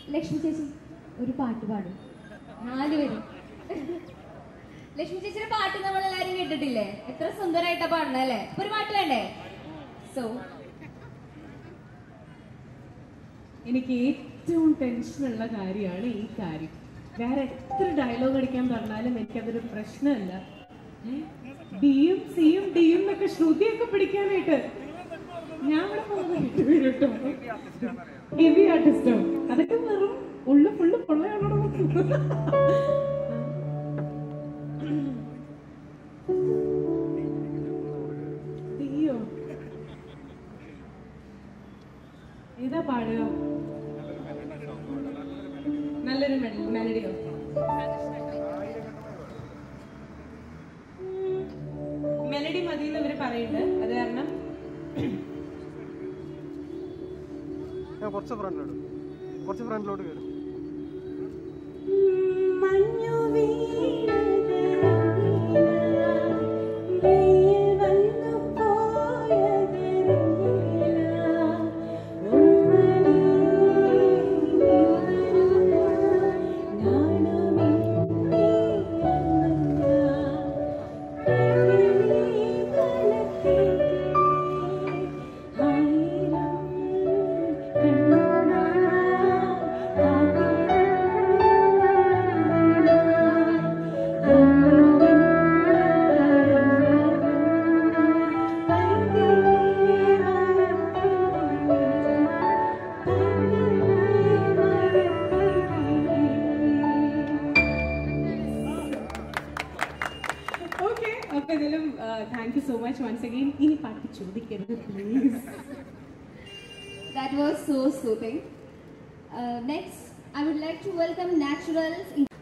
ലക്ഷ്മി ചേച്ചി ഒരു പാട്ട് പാടും നാല് പേരും ലക്ഷ്മി ചേച്ചിയുടെ പാട്ട് നമ്മൾ എല്ലാരും കേട്ടിട്ടില്ലേ എത്ര സുന്ദരമായിട്ടാ പാടണേ അല്ലേ അപ്പൊ ഒരു പാട്ട് വേണ്ടേ സോ എനിക്ക് ഏറ്റവും ടെൻഷനുള്ള കാര്യമാണ് ഈ കാര്യം വേറെ എത്ര ഡയലോഗ് അടിക്കാൻ പറഞ്ഞാലും എനിക്കതൊരു പ്രശ്നമല്ല ഡിയും സിയും ഡിയും എന്നൊക്കെ ശ്രുതിയൊക്കെ പിടിക്കാനായിട്ട് ഞാൻ ഇവിടെ പോകുന്നുണ്ട് കേട്ടോ ഹെവി ആർട്ടിസ്റ്റോ അതൊക്കെ വെറും ഉള്ളു ഫുള്ള് പൊള്ളയാണോ ഡിയോ ഏതാ പാടുക നല്ലൊരു മെലഡിയോ മെലഡി മതി എന്ന് ഇവര് പറയുന്നുണ്ട് അത് കാരണം ഞാൻ കുറച്ച് ഫ്രണ്ടിലോട്ട് കുറച്ച് ഫ്രണ്ടിലോട്ട് കയറും മഞ്ഞു വീണത് വെയിൽ വന്നു പോയത് ഓക്കെ അപ്പൊ ഇതിലും thank you so much once again ഇനി പാട്ട് ചോദിക്കരുത് please that was so soothing. Uh, next, I would like to welcome Naturals.